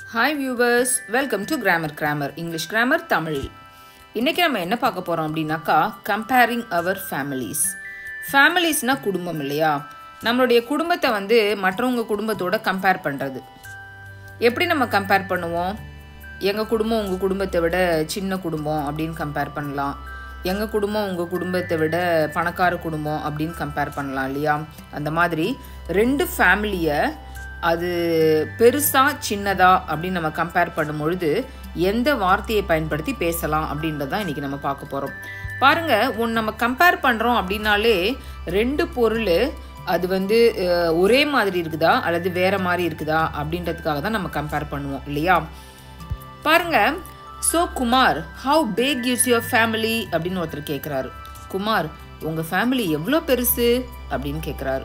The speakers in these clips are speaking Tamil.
hi viewers welcome to grammar grammar English grammar தமிழில் இன்றைக்கி நம்ம என்ன பார்க்க போகிறோம் அப்படின்னாக்கா கம்பேரிங் அவர் ஃபேமிலிஸ் ஃபேமிலிஸ்னால் குடும்பம் இல்லையா நம்மளுடைய குடும்பத்தை வந்து மற்றவங்க குடும்பத்தோட கம்பேர் பண்ணுறது எப்படி நம்ம கம்பேர் பண்ணுவோம் எங்கள் குடும்பம் உங்கள் குடும்பத்தை விட சின்ன குடும்பம் அப்படின்னு கம்பேர் பண்ணலாம் எங்கள் குடும்பம் உங்கள் குடும்பத்தை விட பணக்கார குடும்பம் அப்படின்னு கம்பேர் பண்ணலாம் இல்லையா அந்த மாதிரி ரெண்டு ஃபேமிலியை அது பெருசா சின்னதா அப்படின்னு நம்ம கம்பேர் பண்ணும் பொழுது எந்த வார்த்தையை பயன்படுத்தி பேசலாம் அப்படின்றத தான் இன்னைக்கு நம்ம பார்க்க போகிறோம் பாருங்க ஒன்று நம்ம கம்பேர் பண்ணுறோம் அப்படின்னாலே ரெண்டு பொருள் அது வந்து அஹ், ஒரே மாதிரி இருக்குதா அல்லது வேற மாதிரி இருக்குதா அப்படின்றதுக்காக தான் நம்ம கம்பேர் பண்ணுவோம் இல்லையா பாருங்க so Kumar how big is your family அப்படின்னு ஒருத்தர் கேட்குறாரு குமார் உங்கள் ஃபேமிலி எவ்வளோ பெருசு அப்படின்னு கேட்குறாரு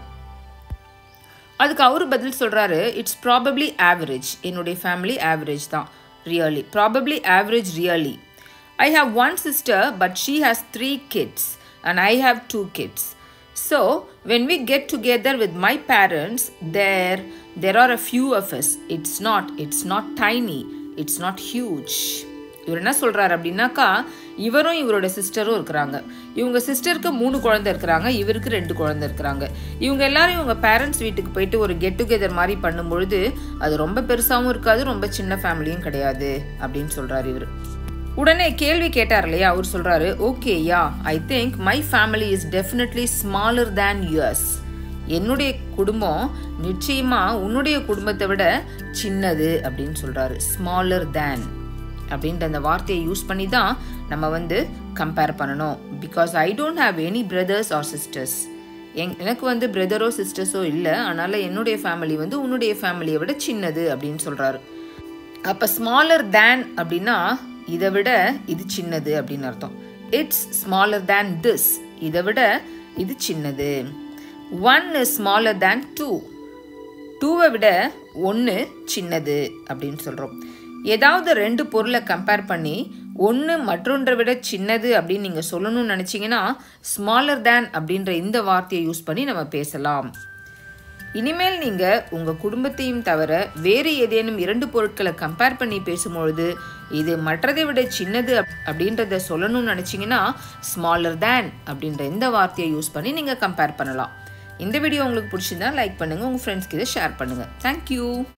அதுக்கு அவர் பதில் சொல்கிறாரு இட்ஸ் ப்ராபப்ளி ஆவரேஜ் என்னுடைய ஃபேமிலி ஆவரேஜ் தான் really probably average really I have one sister but she has three kids and I have two kids so when we get together with my parents there there are a few of us it's not it's not tiny it's not huge இவர் என்ன சொல்றாரு அப்படின்னாக்கா இவரும் இவரோட சிஸ்டரும் இருக்கிறாங்க இவங்க சிஸ்டருக்கு மூணு குழந்தை இருக்கிறாங்க இவருக்கு ரெண்டு குழந்தை இருக்கிறாங்க இவங்க எல்லாரும் இவங்க பேரண்ட்ஸ் வீட்டுக்கு போயிட்டு ஒரு கெட் டுகெதர் மாதிரி பண்ணும்பொழுது அது ரொம்ப பெருசாகவும் இருக்காது ரொம்ப சின்ன ஃபேமிலியும் கிடையாது அப்படின்னு சொல்றாரு இவர் உடனே கேள்வி கேட்டார் இல்லையா அவர் சொல்றாரு okay yeah I think my family is definitely smaller than yours என்னுடைய குடும்பம் நிச்சயமா உன்னுடைய குடும்பத்தை விட சின்னது அப்படின்னு சொல்றாரு ஸ்மாலர் தேன் அப்படின்ற அந்த வார்த்தையை யூஸ் பண்ணி தான் நம்ம வந்து கம்பேர் பண்ணணும் because I don't have any brothers or sisters எங் எனக்கு வந்து பிரதரோ சிஸ்டர்ஸோ இல்லை அதனால என்னுடைய ஃபேமிலி வந்து உன்னுடைய ஃபேமிலியை விட சின்னது அப்படின்னு சொல்றாரு அப்போ ஸ்மாலர் தேன் அப்படின்னா இதை விட இது சின்னது அப்படின்னு அர்த்தம் இட்ஸ் ஸ்மாலர் தேன் திஸ் இதை விட இது சின்னது one is smaller than two டூவை விட ஒன்று சின்னது அப்படின்னு சொல்கிறோம் ஏதாவது ரெண்டு பொருளை கம்பேர் பண்ணி ஒன்று மற்றொன்றை விட சின்னது அப்படின்னு நீங்கள் சொல்லணும்னு நினச்சிங்கன்னா ஸ்மாலர் தேன் அப்படின்ற இந்த வார்த்தையை யூஸ் பண்ணி நம்ம பேசலாம் இனிமேல் நீங்கள் உங்கள் குடும்பத்தையும் தவிர வேறு ஏதேனும் இரண்டு பொருட்களை கம்பேர் பண்ணி பேசும்பொழுது இது மற்றதை விட சின்னது அப்- அப்படின்றத சொல்லணும்னு நினச்சிங்கன்னா ஸ்மாலர் தேன் அப்படின்ற இந்த வார்த்தையை யூஸ் பண்ணி நீங்கள் கம்பேர் பண்ணலாம் இந்த வீடியோ உங்களுக்கு பிடிச்சிருந்தா லைக் பண்ணுங்கள் உங்கள் ஃப்ரெண்ட்ஸ்க்கு இதை ஷேர் பண்ணுங்கள் தேங்க்யூ